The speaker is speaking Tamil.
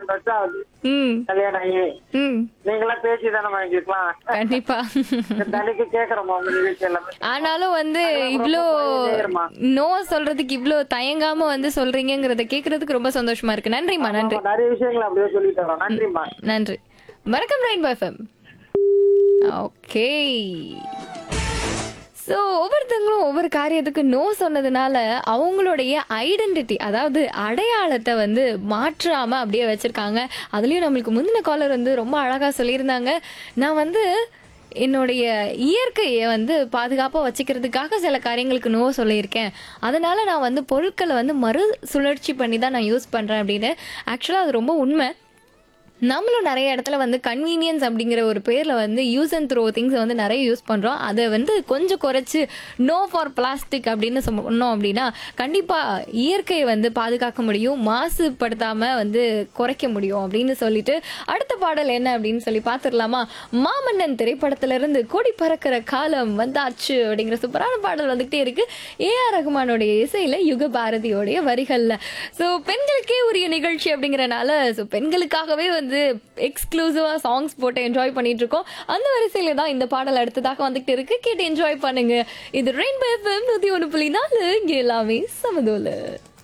ரெண்டு வருஷம் ஆகுது ம் கல்யாணம் ஆகி ம் நீங்களாம் பேசி தானே வாங்கிக்கலாம் கண்டிப்பா தனிக்கு கேக்குறோமா உங்க நிகழ்ச்சி எல்லாமே ஆனாலும் வந்து இவ்ளோ நேரமா. நோ சொல்றதுக்கு இவ்ளோ தயங்காம வந்து சொல்றீங்கங்கறத கேக்குறதுக்கு ரொம்ப சந்தோஷமா இருக்கு நன்றிம்மா நன்றி ஆமா, நிறைய விஷயங்கள் அப்படியே சொல்லிட்டு வரோம் நன்றிம்மா நன்றி வணக்கம் ரெயின்போ எஃப்எம் ஓகே ஸோ ஒவ்வொருத்தங்களும் ஒவ்வொரு காரியத்துக்கு நோ சொன்னதுனால அவங்களுடைய ஐடென்டிட்டி அதாவது அடையாளத்தை வந்து மாற்றாம அப்படியே வச்சிருக்காங்க அதுலயும் நம்மளுக்கு முந்தின காலர் வந்து ரொம்ப அழகா சொல்லியிருந்தாங்க நான் வந்து என்னுடைய இயற்கையை வந்து பாதுகாப்பாக வச்சுக்கிறதுக்காக சில காரியங்களுக்கு நோ சொல்லியிருக்கேன் அதனால நான் வந்து பொருட்களை வந்து மறு சுழற்சி பண்ணி தான் நான் யூஸ் பண்ணுறேன் அப்படின்னு ஆக்சுவலாக அது ரொம்ப உண்மை நம்மளும் நிறைய இடத்துல வந்து கன்வீனியன்ஸ் அப்படிங்கிற ஒரு பேர்ல வந்து யூஸ் அண்ட் த்ரோ திங்ஸ் வந்து நிறைய யூஸ் பண்றோம் அதை வந்து கொஞ்சம் குறைச்சு நோ ஃபார் பிளாஸ்டிக் அப்படின்னு சொன்னோம் அப்படின்னா கண்டிப்பா இயற்கையை வந்து பாதுகாக்க முடியும் மாசுபடுத்தாம வந்து குறைக்க முடியும் அப்படின்னு சொல்லிட்டு அடுத்த பாடல் என்ன அப்படின்னு சொல்லி பார்த்துடலாமா மாமன்னன் திரைப்படத்துல இருந்து கொடி பறக்கிற காலம் வந்தாச்சு அப்படிங்கிற சூப்பரான பாடல் வந்துகிட்டே இருக்கு ஏ ஆர் ரகுமானுடைய இசையில யுக பாரதியோடைய வரிகள்ல ஸோ பெண்களுக்கே உரிய நிகழ்ச்சி அப்படிங்கறனால ஸோ பெண்களுக்காகவே வந்து எக்ஸ்க்ளூசிவா சாங்ஸ் போட்டு என்ஜாய் பண்ணிட்டு இருக்கோம் அந்த வரிசையில தான் இந்த பாடல் அடுத்ததாக வந்துகிட்டு இருக்கு கேட்டு என்ஜாய் பண்ணுங்க இது ரெயின்போ எஃப்எம் நூத்தி ஒன்று புள்ளி நாலு இங்க எல்லாமே சமதோல